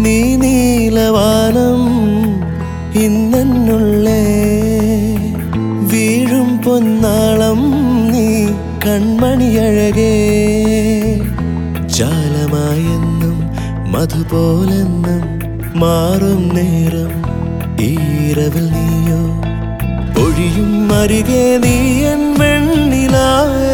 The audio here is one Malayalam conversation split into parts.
നീ നീലവാനം ഇന്നുള്ളേ വീഴും പൊന്നാളം നീ കൺമണിയഴകേ ജാലമായെന്നും മധുപോലെന്നും മാറും നേരം ഈരവിൽ നീയോ ഒഴിയും അരികെ നീ എൻ വെണ്ണിലാവേ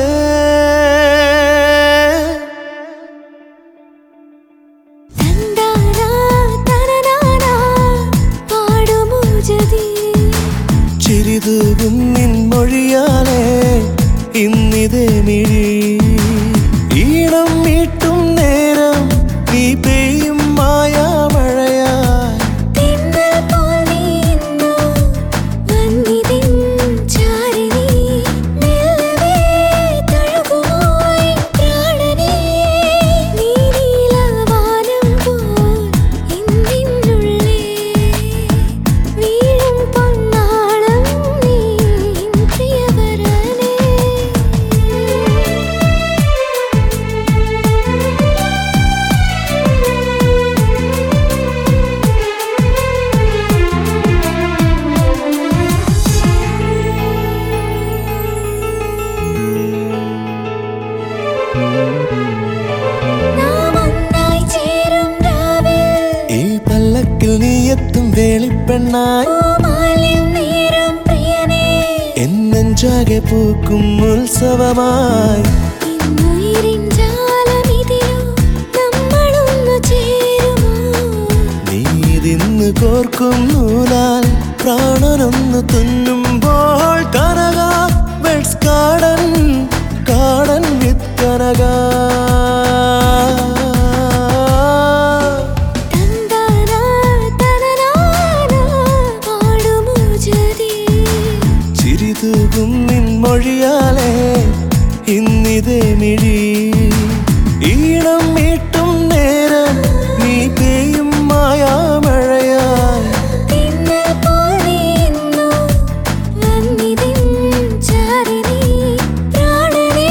തന്താനാ തനനാനാ പാടുമോ ജതി ചിരിതൂകും നിൻ മൊഴിയാലേ ഇന്നിതേ മിഴി ഈണം മീട്ടും നേരം നീ പെയ്യും മായാമഴയായി തിന്നൽ പോൽ നീ ഇന്നു വന്നിതിൻ ചാരിണി മെല്ലവേ തഴുകുമോ ഈ പ്രാണനെ നീ നീലവാനം പോൽ ഇന്നിനുള്ളേ വീഴും പൊന്നാളം നീ പ്രിയവരനേ നാം ഒന്നായി ചേരും രാവിൽ ഈ പല്ലക്കിൽ നീ എത്തും വേളിപ്പെണ്ണായി പൂമാല്യം നേരും പ്രിയനേ എന്നെഞ്ചാകെ പൂക്കും ഉത്സവമായി ഇന്നുയിരിൻ ജാലമിതിലോ നമ്മളൊന്നു ചേരുമോ നീ ഇതിന്ന് കോർക്കും നൂലാൽ പ്രാണനൊന്ന് തുന്നുമ്പോൾ കനക വെഡ്സ് കാടൻ കാടൻ വിത്ത് കനക തന്താനാ തനനാനാ പാടുമോ ജതി ചിരിതൂകും നിൻ മൊഴിയാലേ ഇന്നിതേ മിഴി ഈണം മീട്ടും നേരം നീ പെയ്യും മായാമഴയായി തിന്നൽ പോൽ നീ ഇന്നു വന്നിതിൻ ചാരിണി പ്രാണനേ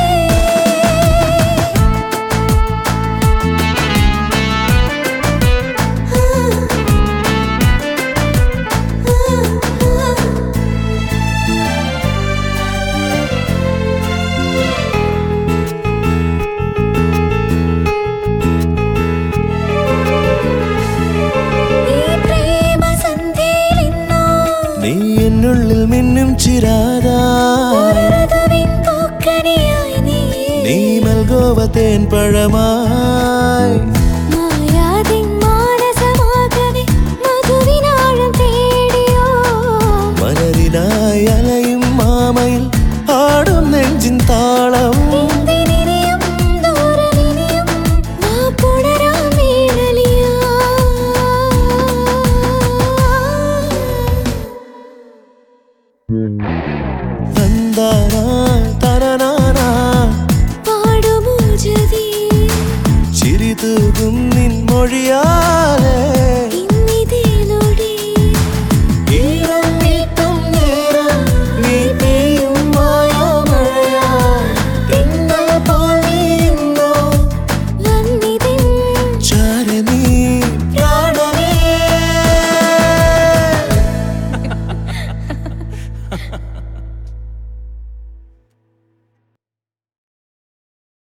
ഈ പ്രേമസന്ധ്യയിലിന്നോ നീ എന്നുള്ളിൽ മിന്നും ചിരാതായി ഋതുവിൻ പൂക്കണിയായി നീ നീ മൽഗോവ തേൻ പഴമായി മായാതിൻ മാനസമാകവേ മധുവിനാഴം തേടിയോ മലരിനായി അലയും മാമയിൽ ആടും നെഞ്ചിൻ താളം എന്തിനിനിയും ദൂരനിനിയും വാപ്പുണരാൻ വീഴലിയാ തന്താനാ തനനാനാ പാടുമോ ജതി ചിരിതൂകും നിൻ മൊഴിയാലേ